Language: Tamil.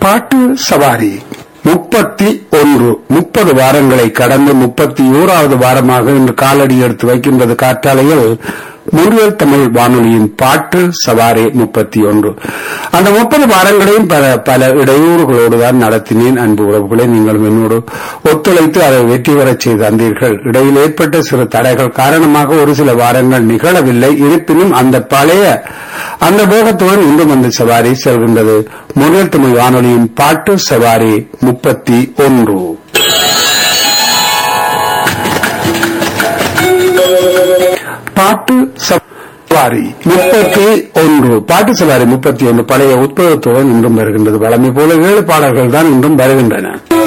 பாட்டு சவாரி முப்பத்தி ஒன்று முப்பது வாரங்களை கடந்து முப்பத்தி ஓராவது வாரமாக இன்று காலடி எடுத்து வைக்கின்றது காற்றாலையில் முருகர் தமிழ் வானொலியின் பாட்டு சவாரி முப்பத்தி ஒன்று அந்த முப்பது வாரங்களையும் பல பல இடையூறுகளோடு தான் நடத்தினேன் அன்பு உறவுகளை நீங்கள் என்னோடு ஒத்துழைத்து அதை வெற்றி பெறச் செய்து தந்தீர்கள் இடையில் ஏற்பட்ட சிறு தடைகள் காரணமாக ஒரு சில வாரங்கள் நிகழவில்லை இருப்பினும் அந்த பழைய அந்த வேகத்துடன் இன்றும் அந்த சவாரி செல்கின்றது முருகர் தமிழ் வானொலியின் பாட்டு சவாரி முப்பத்தி ஒன்று பாட்டு சவாரி முப்பத்தி ஒன்று பாட்டு சவாரி முப்பத்தி ஒன்று பழைய உத்பவத்துடன் இன்றும் வருகின்றது வளமை போல ஏழு பாடல்கள் தான் இன்றும் வருகின்றன